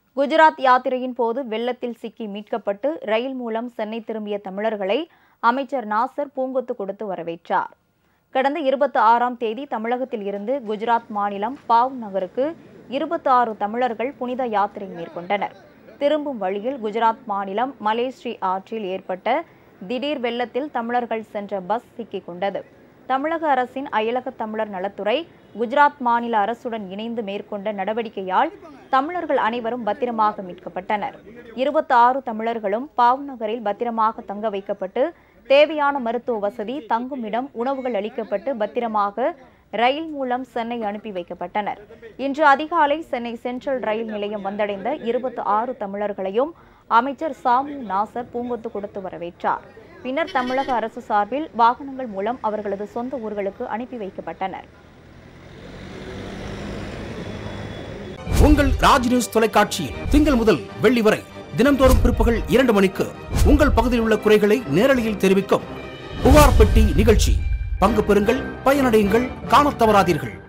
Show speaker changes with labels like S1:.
S1: குஜராத் யாத்திரையின் போது வெள்ளத்தில் சிக்கி மீட்கப்பட்டு ரயில் மூலம் சென்னை திரும்பிய தமிழர்களை அமைச்சர் நாசர் பூங்கொத்து கொடுத்து வரவேற்றார் கடந்த இருபத்தி ஆறாம் தேதி தமிழகத்தில் இருந்து குஜராத் மாநிலம் பாவ் நகருக்கு இருபத்தி ஆறு தமிழர்கள் புனித யாத்திரை மேற்கொண்டனர் திரும்பும் வழியில் குஜராத் மாநிலம் மலேஸ்ரீ ஆற்றில் ஏற்பட்ட திடீர் வெள்ளத்தில் தமிழர்கள் சென்ற பஸ் சிக்கிக் கொண்டது தமிழக அரசின் அயலக தமிழர் நலத்துறை குஜராத் மாநில அரசுடன் இணைந்து மேற்கொண்ட நடவடிக்கையால் தமிழர்கள் அனைவரும் பத்திரமாக மீட்கப்பட்டனர் இருபத்தி ஆறு தமிழர்களும் பாவ் நகரில் பத்திரமாக தங்க வைக்கப்பட்டு தேவையான மருத்துவ வசதி தங்கும் இடம் உணவுகள் அளிக்கப்பட்டு பத்திரமாக ரயில் மூலம் சென்னை அனுப்பி வைக்கப்பட்டனர் இன்று அதிகாலை சென்னை சென்ட்ரல் ரயில் நிலையம் வந்தடைந்த இருபத்தி ஆறு தமிழர்களையும் அமைச்சர் சாமு நாசர் பூங்கொத்து கொடுத்து வரவேற்றார் பின்னர் தமிழக அரசு சார்பில் வாகனங்கள் மூலம் அவர்களது சொந்த ஊர்களுக்கு அனுப்பி வைக்கப்பட்டனர்
S2: உங்கள் ராஜ் நியூஸ் தொலைக்காட்சியில் திங்கள் முதல் வெள்ளி வரை தினம்தோறும் பிற்பகல் இரண்டு மணிக்கு உங்கள் பகுதியில் உள்ள குறைகளை நேரலையில் தெரிவிக்கும் புகார் பெட்டி நிகழ்ச்சி பங்கு பெறுங்கள் பயனடையுங்கள் காணத் தவறாதீர்கள்